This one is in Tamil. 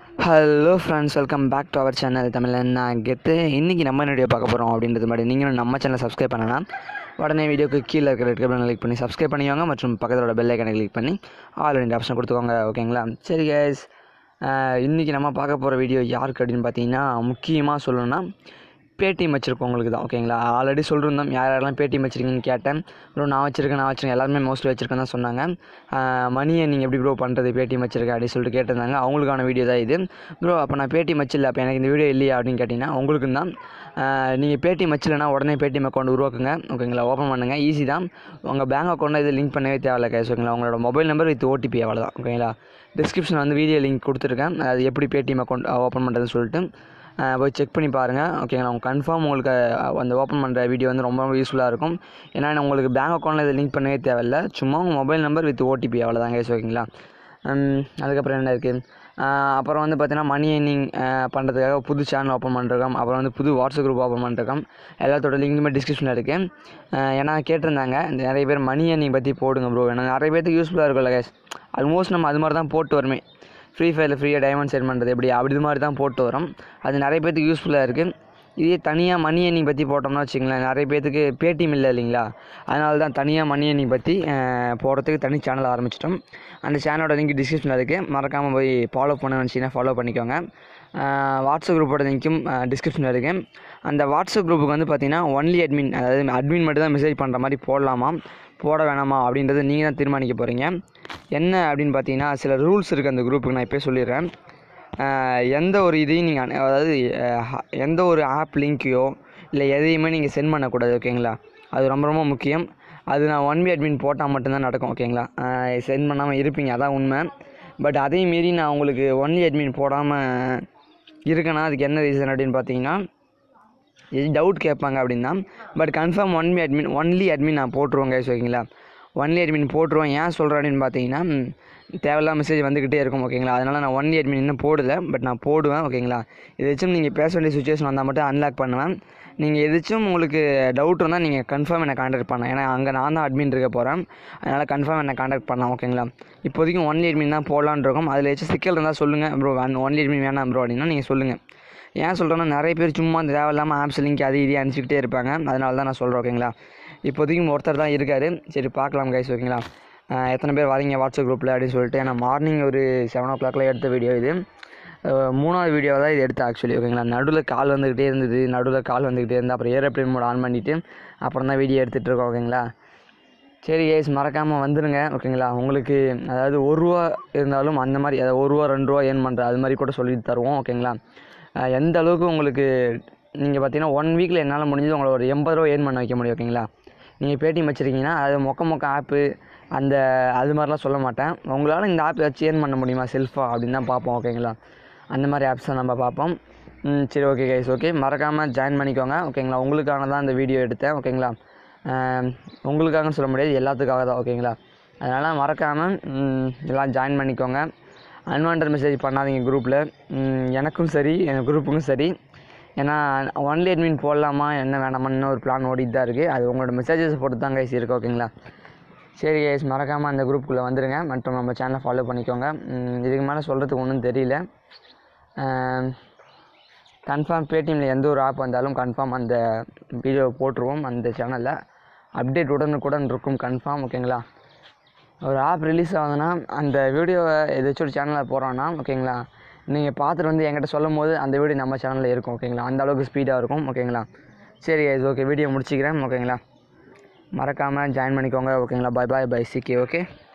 hello friends welcome back to our channel தமிழன் நான் கெத்து இன்றைக்கி நம்ம என்ன வீடியோ பார்க்க போகிறோம் அப்படின்றது மாதிரி நீங்களும் நம்ம சேனலை சப்ஸ்கிரைப் பண்ணலாம் உடனே வீடியோக்கு கீழே இருக்கிற ரெட் கலர் கிளிக் பண்ணி சப்ஸ்கிரைப் பண்ணிக்கோங்க மற்றும் பக்கத்தோட பெல் ஐக்கனை கிளிக் பண்ணி ஆல் ரெண்டு ஆப்ஷன் கொடுத்துக்கோங்க ஓகேங்களா சரி கேஸ் இன்றைக்கி நம்ம பார்க்க போகிற வீடியோ யாருக்கு அப்படின்னு பார்த்தீங்கன்னா முக்கியமாக சொல்லணும்னா பேடிஎம் வச்சுருக்கவங்களுக்கு தான் ஓகேங்களா ஆல்ரெடி சொல்லியிருந்தோம் யார் யாரெல்லாம் பேடிஎம் வச்சுருக்கீங்கன்னு கேட்டேன் ப்ரோ நான் வச்சுருக்கேன் நான் வச்சுருக்கேன் எல்லாருமே மோஸ்ட்லி வச்சுருக்கேன் தான் சொன்னாங்க மணியை நீங்கள் எப்படி ப்ரோ பண்ணுறது பேடிஎம் வச்சுருக்கேன் அப்படின்னு சொல்லிட்டு கேட்டிருந்தாங்க அவங்களுக்கான வீடியோ தான் இது ப்ரோ அப்போ நான் பேடிஎம் வச்சில்ல அப்போ எனக்கு இந்த வீடியோ இல்லையா அப்படின்னு கேட்டிங்கன்னா உங்களுக்கு தான் நீங்கள் பேடிஎம் வச்சிலனா உடனே பேடிஎம் அக்கௌண்ட் உருவாக்குங்க ஓகேங்களா ஓப்பன் பண்ணுங்கள் ஈஸி தான் உங்கள் பேங்க் அக்கௌண்ட்டை இது லிங்க் பண்ணவே தேவையில்ல கேஸ் ஓகேங்களா உங்களோட மொபைல் நம்பர் வித் ஓடிபி அவ்வளோதான் ஓகேங்களா டிஸ்கிரிப்ஷனில் வந்து வீடியோ லிங்க் கொடுத்துருக்கேன் அது எப்படி பேடிஎம் அக்கௌண்ட் ஓப்பன் பண்ணுறதுன்னு சொல்லிட்டு அஹ் போய் செக் பண்ணி பாருங்கள் ஓகேங்களா உங்கள் கன்ஃபார்ம் உங்களுக்கு அஹ், அந்த ஓப்பன் பண்ணுற வீடியோ வந்து ரொம்ப ரொம்ப யூஸ்ஃபுல்லாக இருக்கும் ஏன்னா உங்களுக்கு பேங்க் அக்கௌண்ட்டில் இதை லிங்க் பண்ணவே தேவையில்ல சும்மா உங்கள் மொபைல் நம்பர் வித் ஓடிபி அவ்வளோதாங்க guys, ஓகேங்களா உம், அதுக்கப்புறம் என்ன இருக்குது அப்புறம் வந்து பார்த்தீங்கன்னா மணி எர்னிங் பண்ணுறதுக்காக புது சேனல் ஓப்பன் பண்ணிருக்கோம் அப்புறம் வந்து புது வாட்ஸ்அப் குரூப் ஓப்பன் பண்ணிருக்கோம் எல்லாத்தோட லிங்க்குமே டிஸ்கிரிப்ஷனில் இருக்குது ஏன்னா கேட்டிருந்தாங்க இந்த நிறைய பேர் மணி எர்னிங் பற்றி போடுங்க ப்ரோ ஏன்னா நிறைய பேருக்கு யூஸ்ஃபுல்லாக இருக்கும்ல கேஸ் ஆல்மோஸ்ட் நம்ம அது மாதிரி தான் போட்டு வருமே ஃப்ரீ ஃபயரில் ஃப்ரீயாக டைமண்ட் சென்ட் பண்ணுறது எப்படி அப்படி இது மாதிரி தான் போட்டு வரோம் அது நிறைய பேத்துக்கு யூஸ்ஃபுல்லாக இருக்குது இதே தனியாக மணி எண்ணி பற்றி போட்டோம்னா வச்சுங்களேன் நிறைய பேத்துக்கு பேடிஎம் இல்லை இல்லைங்களா அதனால தான் தனியாக மணி எண்ணி பற்றி அஹ், போடுறதுக்கு தனி சேனல் ஆரம்பிச்சிட்டோம் அந்த சேனலோட லிங்க் டிஸ்கிரிப்ஷனில் இருக்குது மறக்காமல் போய் ஃபாலோ பண்ண நினச்சிங்கன்னா ஃபாலோ பண்ணிக்கோங்க அஹ், வாட்ஸ்அப் குரூப்போட லிங்க்கும் டிஸ்கிரிப்ஷனில் இருக்குது அந்த வாட்ஸ்அப் குரூப்புக்கு வந்து பார்த்தீங்கன்னா ஒன்லி அட்மின் அதாவது அட்மின் மட்டும் தான் மெசேஜ் பண்ணுற மாதிரி போடலாமா போட வேணாமா அப்படின்றது நீங்கள் தான் தீர்மானிக்க போகிறீங்க என்ன அப்படின்னு பார்த்தீங்கன்னா சில ரூல்ஸ் இருக்குது அந்த குரூப்புக்கு நான் இப்போ சொல்லிடுறேன் ஆஹ் எந்த ஒரு இதையும் நீங்கள் அதாவது ஆஹ் எந்த ஒரு ஆப் லிங்க்கையோ இல்லை எதையுமே நீங்கள் சென்ட் பண்ணக்கூடாது ஓகேங்களா அது ரொம்ப ரொம்ப முக்கியம் அது நான் ஒன் பி அட்மின் போட்டால் மட்டும்தான் நடக்கும் ஓகேங்களா சென்ட் பண்ணாமல் இருப்பீங்க அதான் உண்மை பட் அதையும் மீறி நான் உங்களுக்கு ஒன்லி அட்மின் போடாமல் இருக்கேன்னா அதுக்கு என்ன ரீசன் அப்படின்னு பார்த்தீங்கன்னா இது டவுட் கேட்பாங்க அப்படின்னா but confirm one B admin only admin நான் போட்டுருவேன் guys ஓகேங்களா ஒன்லி அட்மின் போட்டுருவேன் ஏன் சொல்கிறேன் அப்படின்னு பார்த்தீங்கன்னா ம், தேவையில்லாத மெசேஜ் வந்துக்கிட்டே இருக்கும் ஓகேங்களா அதனால் நான் ஒன்லி அட்மின் இன்னும் போடல பட் நான் போடுவேன் ஓகேங்களா இது வச்சும் நீங்கள் பேச வேண்டிய சுச்சுவேஷன் வந்தால் மட்டும் அன்லாக் பண்ணுவேன் நீங்கள் எதாச்சும் உங்களுக்கு டவுட் இருந்தால் நீங்கள் கன்ஃபார்ம் என்னை காண்டாக்ட் பண்ணலாம் ஏன்னா அங்கே நான் தான் அட்மின் இருக்க போகிறேன் அதனால் கன்ஃபார்ம் என்னை காண்டாக்ட் பண்ணலாம் ஓகேங்களா இப்போதைக்கு ஒன்லி அட்மின் தான் போடலான்னு இருக்கோம் அதில் ஏதாச்சும் சிக்கல் இருந்தால் சொல்லுங்கள் ப்ரோ ஒன்லி அட்மின் வேணாம் ப்ரோ அப்படின்னா நீங்கள் சொல்லுங்கள் ஏன் சொல்கிறேன்னா நிறைய பேர் சும்மா அந்த தேவையில்லாமல் ஆப்ஸ் லிங்க் அது இது அனுப்பிச்சிக்கிட்டே இருப்பாங்க அதனால தான் நான் சொல்கிறேன் ஓகேங்களா இப்போதைக்கும் ஒருத்தர் தான் இருக்கார் சரி பார்க்கலாம் கைஸ் ஓகேங்களா அஹ் எத்தனை பேர் வரீங்க வாட்ஸ்அப் குரூப்பில் அப்படின்னு சொல்லிட்டு நான் மார்னிங் ஒரு செவன் ஓ கிளாக்ல எடுத்த வீடியோ இது அஹ் மூணாவது வீடியோ தான் இது எடுத்தேன் ஆக்சுவலி ஓகேங்களா நடுவில் கால் வந்துக்கிட்டே இருந்தது நடுவில் கால் வந்துக்கிட்டே இருந்து அப்புறம் ஏரோப்ளேன் மோட் ஆன் பண்ணிவிட்டு அப்புறம் தான் வீடியோ எடுத்துகிட்டு இருக்கோம் ஓகேங்களா சரி கேஸ் மறக்காமல் வந்துடுங்க ஓகேங்களா உங்களுக்கு அதாவது ஒரு ரூபா இருந்தாலும் அந்த மாதிரி அதாவது ஒரு ரூபா ரெண்டு ரூபா ஏர்ன் பண்ணுற அது மாதிரி கூட சொல்லி தருவோம் ஓகேங்களா அஹ் எந்த அளவுக்கு உங்களுக்கு நீங்கள் பார்த்தீங்கன்னா ஒன் வீக்கில் என்னால் முடிஞ்சது உங்களை ஒரு எண்பது ரூபா ஏர்ன் பண்ண வைக்க முடியும் ஓகேங்களா நீங்கள் பேடிஎம் வச்சுருக்கீங்கன்னா அது மொக்க மொக்க ஆப்பு அந்த அது மாதிரிலாம் சொல்ல மாட்டேன் உங்களால் இந்த ஆப் வச்சு ஏர்ன் பண்ண முடியுமா செல்ஃபாக அப்படின்னு தான் பார்ப்போம் ஓகேங்களா அந்த மாதிரி ஆப்ஸ் தான் நம்ம பார்ப்போம் ம், சரி ஓகே கைஸ் ஓகே மறக்காமல் ஜாயின் பண்ணிக்கோங்க ஓகேங்களா உங்களுக்கான தான் இந்த வீடியோ எடுத்தேன் ஓகேங்களா ஆம், உங்களுக்காகன்னு சொல்ல முடியாது எல்லாத்துக்காக தான் ஓகேங்களா அதனால் மறக்காமல் எல்லாம் ஜாயின் பண்ணிக்கோங்க அன்வான்ட் மெசேஜ் பண்ணாதீங்க குரூப்பில் எனக்கும் சரி என் குரூப்புக்கும் சரி ஏன்னா ஒன்லி அட்மின் போடலாமா என்ன வேணாமான்னு ஒரு பிளான் ஓடிட்டு தான் இருக்குது அது உங்களோட மெசேஜஸ் பொறுத்து தான் கைஸ் இருக்குது ஓகேங்களா சரி கைஸ் மறக்காமல் அந்த குரூப்புக்குள்ளே வந்துடுங்க மற்றும் நம்ம சேனலை ஃபாலோ பண்ணிக்கோங்க ம், இதுக்கு மேலே சொல்கிறதுக்கு ஒன்றும் தெரியல கன்ஃபார்ம் பேடிஎம்மில் எந்த ஒரு ஆப் வந்தாலும் கன்ஃபார்ம் அந்த வீடியோ போட்டுருவோம் அந்த சேனலில் அப்டேட் உடனுக்குடன் இருக்கும் கன்ஃபார்ம் ஓகேங்களா ஒரு ஆப் ரிலீஸ் ஆகுதுன்னா அந்த வீடியோவை ஏதாச்சும் ஒரு சேனலில் போடுறோன்னா ஓகேங்களா நீங்கள் பார்த்துட்டு வந்து என்கிட்ட சொல்லும் போது அந்த வீடியோ நம்ம சேனலில் இருக்கும் ஓகேங்களா அந்த அளவுக்கு ஸ்பீடாக இருக்கும் ஓகேங்களா சரி இது ஓகே வீடியோ முடிச்சிக்கிறேன் ஓகேங்களா மறக்காமல் ஜாயின் பண்ணிக்கோங்க ஓகேங்களா பை பாய் பை சிக்கே ஓகே